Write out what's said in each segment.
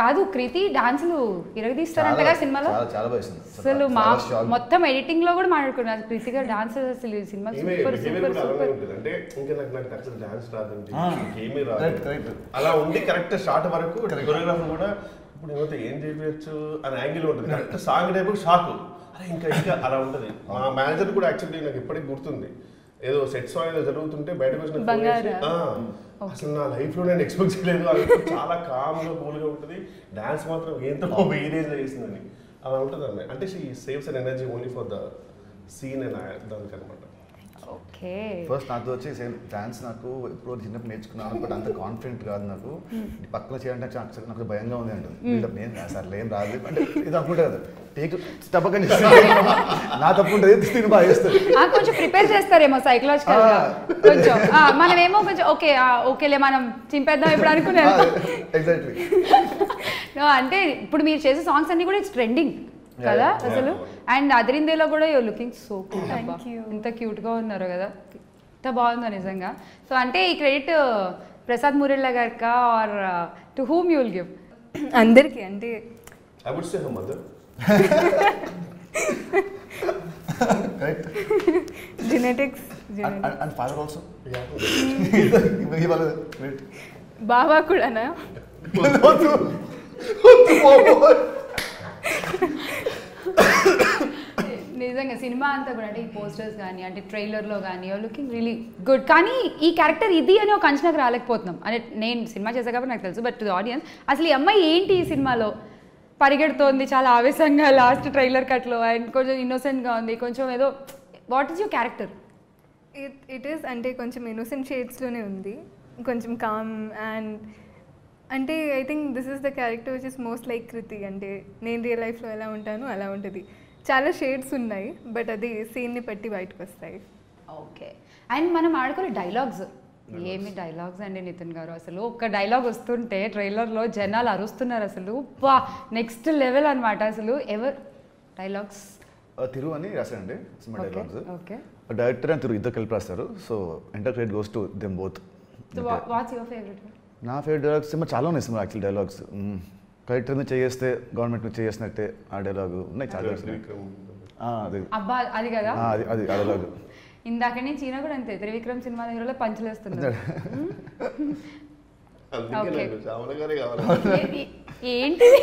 కాదు కృతి డాన్సులు ఇరగదీస్తారంటగా చాలా- సినిమాలో చాలా చాలా బాగా వేసింది. అసలు మా చాలా shock. మొత్తం ఎడిటింగ్ లో కూడా మాట్లాడుకున్నారు కృతి గారు డాన్స్ అసలు ఈ సినిమా ఈమె సూపర్ బిహేవియర్ సూపర్ కూడా అలానే సూపర్ ఉంటుంది అంటే ఇంకా నాకు నాకు అసలు డాన్స్ రాదండి ఆ, ఏమీ correct, రాదు correct. అలా ఉండి కరెక్ట్ షార్ట్ వరకు కొరియోగ్రాఫర్ కూడా ఇప్పుడు ఏమైతే ఏం చేయవచ్చు అని యాంగిల్ ఉంటుంది కరెక్ట్ సాంగ్ టైపు షాక్ అరే ఇంకా ఇంకా అలా ఉంటుంది మా మేనేజర్ కూడా యాక్చువల్లీ నాకు ఇప్పటికి గుర్తుంది ఏదో సెట్ సాంగ్ ఏదో జరుగుతుంటే బయటకు వచ్చిన phone బంగారా? చేసి, "ఆ, అసలు నా లైఫ్ లో నేను ఎక్స్పెక్ట్ చేయలేదు అది చాలా కామ్ గా కూల్ గా ఉంటుంది డాన్స్ మాత్రం ఏంతో వేరేజ్ చేసిందని అలా ఉంటుంది అన్నమాట అంటే she saves an energy only for the scene and దానికి అనమాట ఓకే ఫస్ట్ నాతో వచ్చి సేమ్ డాన్స్ నాకు ఎప్పుడో చిన్నప్పుడు నేర్చుకున్నాను బట్ అంత కాన్ఫిడెంట్ కాదు నాకు ఈ పక్కన చేయాలంటే నాకు చాలా- నాకు భయంగా ఉంది అంటుంది Build-up నేను సర్లే ఏం రాదు అంటే ఇది అనుకుంటా కదా టేక్ తప్పకని నా తప్పు ఉంటుంది తిని బాగా చేస్తుంది ఆ, కొంచెం ప్రిపేర్ చేస్తారేమో సైకలాజికల్ గా ఆ. కొంచెం ఆ, మనమేమో కొంచెం ఓకే ఆ, ఓకేలే మనం చింపేద్దాం ఇప్పుడు అనుకునే ఎగ్జాక్ట్లీ No, అంటే ఇప్పుడు మీరు చేసే సాంగ్స్ అన్ని కూడా ఇట్స్ ట్రెండింగ్ కదా Yeah. అసలు అండ్ అదరిందేలో కూడా you're looking so cute Thank you. ఇంత క్యూట్ గా ఉన్నారు కదా ఎంత బాగుందో నిజంగా సో అంటే ఈ క్రెడిట్ ప్రసాద్ మురెళ్ళ గారికా or to whom you will give అందరికీ అంటే I would say her mother right genetics genetics and father also ఇవాళ రైట్ బాబా కూడానా నిజంగా సినిమా అంతా కూడా అంటే ఈ పోస్టర్స్ కానీ అంటే ట్రైలర్లో కానీ యూర్ లుకింగ్ రియలీ గుడ్ కానీ ఈ క్యారెక్టర్ ఇది అని ఒక అంచనాకు రాలేకపోతున్నాం అంటే నేను సినిమా చేసా కాబట్టి నాకు తెలుసు బట్ టు ఆడియన్స్ అసలు ఈ అమ్మాయి ఏంటి ఈ సినిమాలో పరిగెడుతోంది చాలా ఆవేశంగా లాస్ట్ ట్రైలర్ కట్లో అండ్ కొంచెం ఇన్నోసెంట్గా ఉంది కొంచెం ఏదో what is your character it it is అంటే కొంచెం ఇన్నోసెంట్ షేడ్స్లోనే ఉంది కొంచెం కామ్ అండ్ అంటే I think this is the character which is most like Kriti అంటే నేను రియల్ లైఫ్లో ఎలా ఉంటానో అలా ఉంటుంది చాలా షేడ్స్ ఉన్నాయి బట్ అది సీన్ని బట్టి బయటకు వస్తాయి ఓకే అండ్ మనం ఆడుకునే డైలాగ్స్ ఏమి డైలాగ్స్ అండి నితిన్ గారు అసలు ఒక్క డైలాగ్ వస్తుంటే ట్రైలర్లో జనాలు అరుస్తున్నారు అసలు వా నెక్స్ట్ లెవెల్ అన్నమాట అసలు ఎవర్ డైలాగ్స్ తిరు అని రాశారండి cinema okay dialogues okay director అని తిరు ఇద్దరు కలిపి రాస్తారు so entire credit goes to them both so what's your favourite నా ఫేవరెట్ డైలాగ్స్ సినిమా చాలా ఉన్నాయి సినిమా యాక్చువల్ డైలాగ్స్ కలెక్టర్ మీద చేస్తే గవర్నమెంట్ మీద చేసినట్టే ఆ డైలాగ్ ఉన్నాయి చాలా dialogues ఉన్నాయి. ఆ, అది అబ్బా అది కదా ఆ, అది అది ఆ డైలాగ్ ఇందాక నుంచి ఈయన కూడా అంతే త్రివిక్రమ్ సినిమా హీరోలో పంచులేస్తున్నారు అందుకే Okay. నాకు చావన గారే కావాలి ఏ- ఏ- ఏంటిది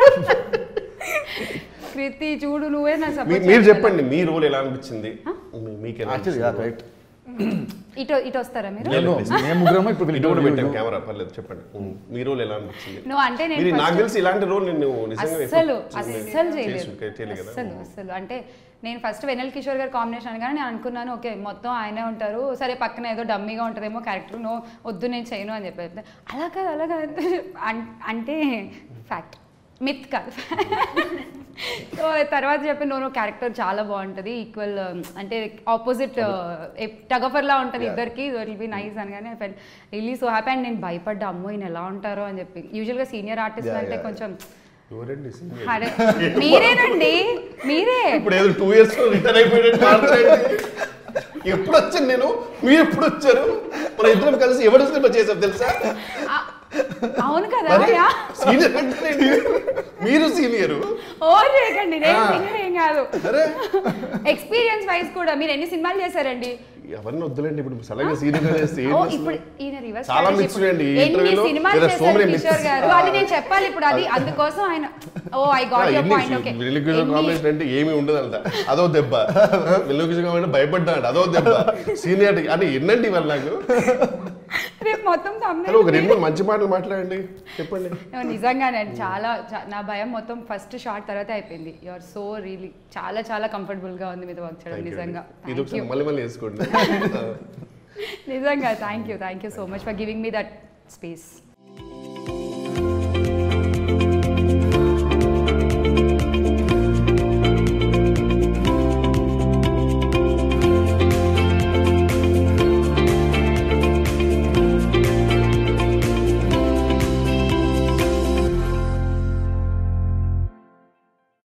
కృతి చూడు నువ్వే నా మీ- సపోర్ట్ మీరు చెప్పండి మీ రోల్ ఎలా అనిపించింది మీ- మీకు ఎలా యాక్చువల్లీ అనిపించింది? రైట్ ఇటు ఇటు వస్తారా మీరు లేదు, నేను please. మేము ముగ్గురము ఇప్పుడు ఇటు కూడా పెట్టాను వీళ్ళు- కెమెరా పర్లేదు చెప్పండి ఉమ్, మీ రోల్ ఎలా అనిపించింది నువ్వు అంటే నేను మీరు నాకు first- తెలిసి ఇలాంటి రోల్ నేను నిజంగా ఎప్పుడు అస్సలు చూడలేదు. అస్సలు చేయలేదు చేసి- చేయలేదు కదా అస్సలు అస్సలు అంటే నేను ఫస్ట్ వెనల్ కిషోర్ గారి కాంబినేషన్ అనగానే నేను అనుకున్నాను ఓకే మొత్తం ఆయనే ఉంటారు సరే పక్కన ఏదో డమ్మీగా ఉంటుందేమో క్యారెక్టర్ నో వద్దు నేను చేయను అని చెప్పి అలా కాదు అలా కాదు అన్- అంటే ఫ్యాక్ట్ మిత్ కాదు సో తర్వాత చెప్పి నో నో క్యారెక్టర్ చాలా బాగుంటుంది ఈక్వల్ అంటే ఆపోజిట్ టగఫర్లా ఉంటుంది Yeah. ఇద్దరికి ఇట్ బి నైస్ అనగానే రిలీ సో హ్యాపీ అండ్ నేను భయపడ్డా అమ్మో ఈయన ఎలా ఉంటారో అని చెప్పి యూజువల్గా సీనియర్ ఆర్టిస్ట్ Yeah, అంటే yeah, కొంచెం ఎవరండి senior? అరే, మీరేనండి మీరే ఇప్పుడు ఏదో టూ ఇయర్స్ రిటర్న్ అయిపోయినట్టు మాట్లాడండి ఎప్పుడు వచ్చాను నేను మీరు ఎప్పుడు వచ్చారు మన ఇద్దరం కలిసి ఎవరు సినిమా చేసాం తెలుసా ఆ, అవును కదా మరి యా. సీనియర్ అంటే మీరు సీనియర్ ఓ చేయకండి నేను ఆ. senior ఏం కాదు అరే ఎక్స్పీరియన్స్ వైజ్ కూడా మీరు ఎన్ని సినిమాలు చేశారండి ఎవరిని వద్దులేండి ఇప్పుడు సడన్గా సీనియర్ చేస్తే ఓ ఏంటి ఇప్పుడు అసలు? ఈయన రివర్స్ చాలా myths ఉన్నాయండి. ఈ ఎన్ని ఇంటర్వ్యూలో సినిమాలు there are so చేశారు many కిషోర్ myths. గారు అది నేను చెప్పాలి ఇప్పుడు అది అందుకోసం ఆయన oh I got your point okay వెలుగుకిషోర్ కాంబినేషన్ అంటే ఏమీ ఉండదంట అదో దెబ్బ వెలుగుకిషోర్ కాంబినేషన్ భయపడ్డా అంట అదో దెబ్బ సీనియర్ అంటే ఎన్నండి ఇవాళ నాకు రేపు మొత్తం హలో ఒక thumbnail రెండు మూడు మంచి మాటలు మాట్లాడండి చెప్పండి No, నిజంగానే చాలా చా- నా భయం మొత్తం ఫస్ట్ షార్ట్ తర్వాత అయిపోయింది యు ఆర్ సో రియలీ చాలా చాలా కంఫర్టబుల్ గా ఉంది మీతో వర్క్ చేయడం Thank you నిజంగా అండి. ఇది Thank ఒకసారి you. మళ్ళీ మళ్ళీ వేసుకోండి నిజంగా thank you thank you so much for giving me that space